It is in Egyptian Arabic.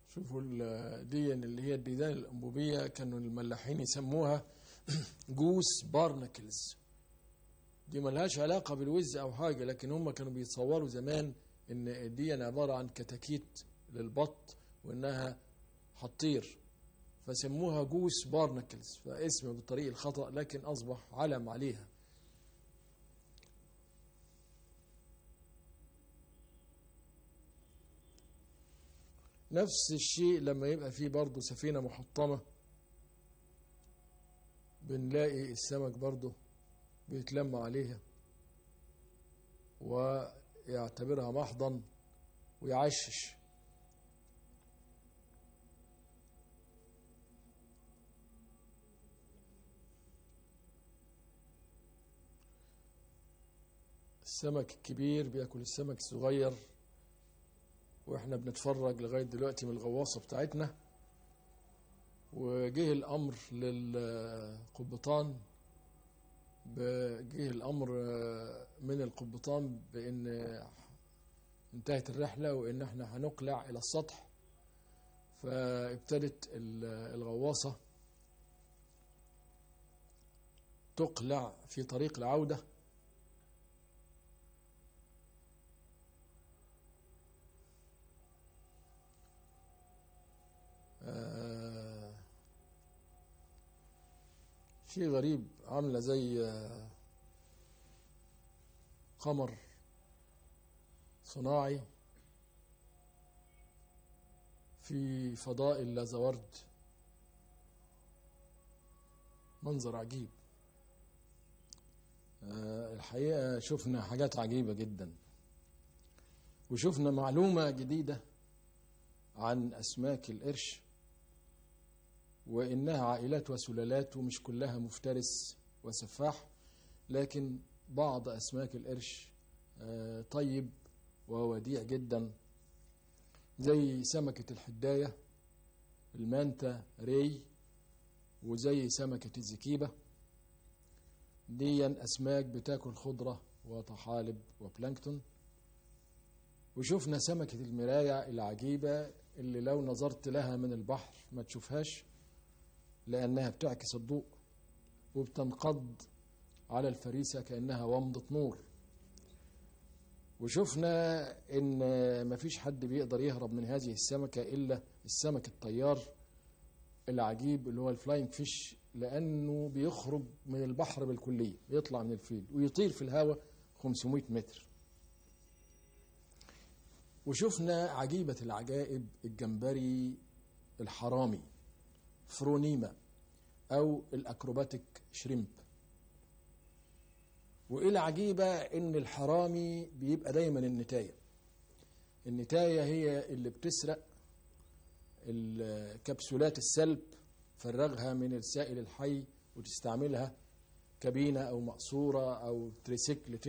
شوفوا ال- دي اللي هي الديدان الأنبوبية كانوا الملاحين يسموها جوس بارنكلز دي ملهاش علاقة بالوز أو حاجة لكن هم كانوا بيتصوروا زمان إن دي عبارة عن كتاكيت للبط وإنها هتطير فسموها جوس بارنكلز فاسم بالطريق الخطأ لكن أصبح علم عليها نفس الشيء لما يبقى فيه برضه سفينة محطمة بنلاقي السمك برضه بيتلم عليها ويعتبرها محضن ويعشش السمك الكبير بياكل السمك الصغير واحنا بنتفرج لغايه دلوقتي من الغواصه بتاعتنا وجه الامر للقبطان جه الامر من القبطان بان انتهت الرحله وان احنا هنقلع الى السطح فابتدت الغواصه تقلع في طريق العوده آه، شيء غريب عاملة زي آه، قمر صناعي في فضاء اللازورد منظر عجيب آه، الحقيقة شفنا حاجات عجيبة جدا وشفنا معلومة جديدة عن أسماك القرش وإنها عائلات وسلالات ومش كلها مفترس وسفاح لكن بعض أسماك القرش آه، طيب ووديع جدا زي سمكة الحداية المانتا ري وزي سمكة الزكيبة دي أسماك بتاكل خضرة وطحالب وبلانكتون وشفنا سمكة المراية العجيبة اللي لو نظرت لها من البحر ما تشوفهاش لأنها بتعكس الضوء وبتنقض على الفريسة كأنها ومضة نور وشفنا إن مفيش حد بيقدر يهرب من هذه السمكة إلا السمك الطيار العجيب اللي هو الفلاينج فيش لأنه بيخرج من البحر بالكلية بيطلع من الفيل ويطير في الهواء 500 متر وشفنا عجيبة العجائب الجمبري الحرامي فرونيما أو الأكروباتيك شريمب وإيه العجيبة إن الحرامي بيبقى دايما النتاية النتاية هي اللي بتسرق كبسولات السلب فرغها من السائل الحي وتستعملها كابينة أو مقصورة أو تريسيكل